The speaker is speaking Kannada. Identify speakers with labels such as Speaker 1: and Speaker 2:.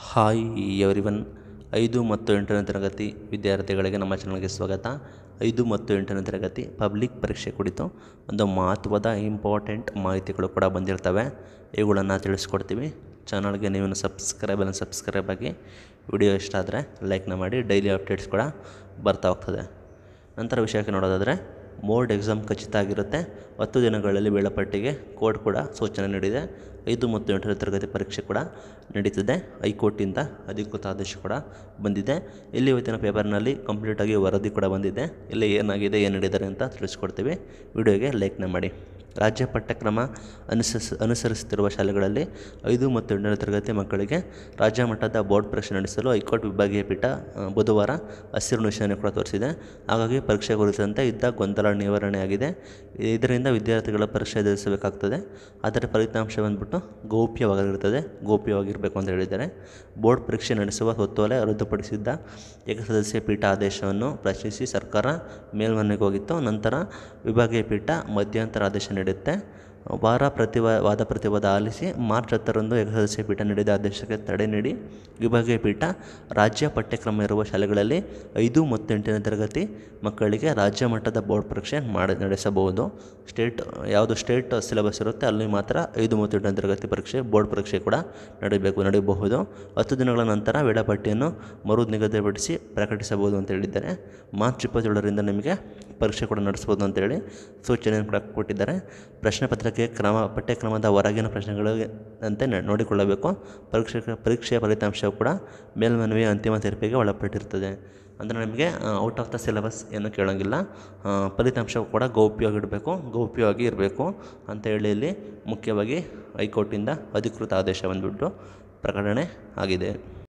Speaker 1: ಹಾಯ್ ಎವ್ರಿವನ್ ಐದು ಮತ್ತು ಎಂಟನೇ ತರಗತಿ ವಿದ್ಯಾರ್ಥಿಗಳಿಗೆ ನಮ್ಮ ಚಾನಲ್ಗೆ ಸ್ವಾಗತ ಐದು ಮತ್ತು ಎಂಟನೇ ತರಗತಿ ಪಬ್ಲಿಕ್ ಪರೀಕ್ಷೆ ಕುರಿತು ಒಂದು ಮಹತ್ವದ ಇಂಪಾರ್ಟೆಂಟ್ ಮಾಹಿತಿಗಳು ಕೂಡ ಬಂದಿರ್ತವೆ ಇವುಗಳನ್ನು ತಿಳಿಸ್ಕೊಡ್ತೀವಿ ಚಾನಲ್ಗೆ ನೀವು ಸಬ್ಸ್ಕ್ರೈಬನ್ನು ಸಬ್ಸ್ಕ್ರೈಬ್ ಆಗಿ ವಿಡಿಯೋ ಇಷ್ಟ ಆದರೆ ಲೈಕ್ನ ಮಾಡಿ ಡೈಲಿ ಅಪ್ಡೇಟ್ಸ್ ಕೂಡ ಬರ್ತಾ ಹೋಗ್ತದೆ ನಂತರ ವಿಷಯಕ್ಕೆ ನೋಡೋದಾದರೆ ಮೋರ್ಡ್ ಎಕ್ಸಾಮ್ ಖಚಿತ ಆಗಿರುತ್ತೆ ಹತ್ತು ದಿನಗಳಲ್ಲಿ ವೇಳಾಪಟ್ಟಿಗೆ ಕೋರ್ಟ್ ಕೂಡ ಸೂಚನೆ ನೀಡಿದೆ ಐದು ಮತ್ತು ಎಂಟನೇ ತರಗತಿ ಪರೀಕ್ಷೆ ಕೂಡ ನಡೀತಿದೆ ಹೈಕೋರ್ಟಿಂದ ಅಧಿಕೃತ ಆದೇಶ ಕೂಡ ಬಂದಿದೆ ಇಲ್ಲಿ ಇವತ್ತಿನ ಪೇಪರ್ನಲ್ಲಿ ಕಂಪ್ಲೀಟಾಗಿ ವರದಿ ಕೂಡ ಬಂದಿದೆ ಇಲ್ಲಿ ಏನಾಗಿದೆ ಏನು ನಡೆದಿದೆ ಅಂತ ತಿಳಿಸ್ಕೊಡ್ತೀವಿ ವಿಡಿಯೋಗೆ ಲೈಕ್ನ ಮಾಡಿ ರಾಜ್ಯ ಪಠ್ಯಕ್ರಮ ಅನುಸರಿಸ ಅನುಸರಿಸುತ್ತಿರುವ ಶಾಲೆಗಳಲ್ಲಿ ಐದು ಮತ್ತು ಎಂಟನೇ ತರಗತಿ ಮಕ್ಕಳಿಗೆ ರಾಜ್ಯ ಮಟ್ಟದ ಬೋರ್ಡ್ ಪರೀಕ್ಷೆ ನಡೆಸಲು ಹೈಕೋರ್ಟ್ ವಿಭಾಗೀಯ ಪೀಠ ಆ, ಬುಧವಾರ ಹಸಿರು ನಿಶಾನೆ ಕೂಡ ತೋರಿಸಿದೆ ಹಾಗಾಗಿ ಪರೀಕ್ಷೆ ಕುರಿತಂತೆ ಇದ್ದ ಗೊಂದಲ ನಿವಾರಣೆಯಾಗಿದೆ ಇದರಿಂದ ವಿದ್ಯಾರ್ಥಿಗಳ ಪರೀಕ್ಷೆ ಎದುರಿಸಬೇಕಾಗ್ತದೆ ಆದರೆ ಫಲಿತಾಂಶ ಬಂದ್ಬಿಟ್ಟು ಗೌಪ್ಯವಾಗಿರುತ್ತದೆ ಗೌಪ್ಯವಾಗಿರಬೇಕು ಅಂತ ಹೇಳಿದ್ದಾರೆ ಬೋರ್ಡ್ ಪರೀಕ್ಷೆ ನಡೆಸುವ ಹೊತ್ತೋಲೆ ರದ್ದುಪಡಿಸಿದ್ದ ಏಕಸದಸ್ಯ ಪೀಠ ಆದೇಶವನ್ನು ಪ್ರಶ್ನಿಸಿ ಸರ್ಕಾರ ಮೇಲ್ಮನೆಗೆ ಹೋಗಿತ್ತು ನಂತರ ವಿಭಾಗೀಯ ಪೀಠ ಮಧ್ಯಂತರ ಆದೇಶ ನೀಡುತ್ತೆ ವಾರ ಪ್ರತಿವಾ ವಾದ ಪ್ರತಿವಾದ ಆಲಿಸಿ ಮಾರ್ಚ್ ಹತ್ತರಂದು ಏಕಸದಸ್ಯ ಪೀಠ ನೀಡಿದ ಆದೇಶಕ್ಕೆ ತಡೆ ನೀಡಿ ವಿಭಾಗೀಯ ಪೀಠ ರಾಜ್ಯ ಪಠ್ಯಕ್ರಮ ಇರುವ ಶಾಲೆಗಳಲ್ಲಿ ಐದು ಮತ್ತು ಎಂಟನೇ ತರಗತಿ ಮಕ್ಕಳಿಗೆ ರಾಜ್ಯ ಮಟ್ಟದ ಬೋರ್ಡ್ ಪರೀಕ್ಷೆ ಮಾಡಿ ನಡೆಸಬಹುದು ಸ್ಟೇಟ್ ಯಾವುದು ಸ್ಟೇಟ್ ಸಿಲೆಬಸ್ ಇರುತ್ತೆ ಅಲ್ಲಿ ಮಾತ್ರ ಐದು ಮತ್ತು ಎಂಟನೇ ತರಗತಿ ಪರೀಕ್ಷೆ ಬೋರ್ಡ್ ಪರೀಕ್ಷೆ ಕೂಡ ನಡೀಬೇಕು ನಡೆಯಬಹುದು ಹತ್ತು ದಿನಗಳ ನಂತರ ವೇಳಾಪಟ್ಟಿಯನ್ನು ಮರು ನಿಗದಿಪಡಿಸಿ ಪ್ರಕಟಿಸಬಹುದು ಅಂತ ಹೇಳಿದ್ದಾರೆ ಮಾರ್ಚ್ ಇಪ್ಪತ್ತೇಳರಿಂದ ನಿಮಗೆ ಪರೀಕ್ಷೆ ಕೂಡ ನಡೆಸ್ಬೋದು ಅಂತೇಳಿ ಸೂಚನೆಯನ್ನು ಕೂಡ ಕೊಟ್ಟಿದ್ದಾರೆ ಪ್ರಶ್ನೆ ಪತ್ರಿಕೆ ಕ್ರಮ ಪಠ್ಯಕ್ರಮದ ಹೊರಗಿನ ಪ್ರಶ್ನೆಗಳು ಅಂತೆ ನ- ನೋಡಿಕೊಳ್ಳಬೇಕು ಪರೀಕ್ಷೆ ಪರೀಕ್ಷೆಯ ಫಲಿತಾಂಶವು ಕೂಡ ಮೇಲ್ಮನವಿ ಅಂತಿಮ ತೀರ್ಪಿಗೆ ಒಳಪಟ್ಟಿರ್ತದೆ ಅಂದರೆ ನಿಮಗೆ ಔಟ್ ಆಫ್ ದ ಸಿಲೆಬಸ್ ಏನು ಕೇಳೋಂಗಿಲ್ಲ ಆ, ಫಲಿತಾಂಶ ಕೂಡ ಗೌಪ್ಯವಾಗಿಡಬೇಕು ಗೌಪ್ಯವಾಗಿ ಇರಬೇಕು ಅಂತ ಹೇಳಿ ಇಲ್ಲಿ ಮುಖ್ಯವಾಗಿ ಹೈಕೋರ್ಟಿಂದ ಅಧಿಕೃತ ಆದೇಶ ಬಂದುಬಿಟ್ಟು ಪ್ರಕಟಣೆ ಆಗಿದೆ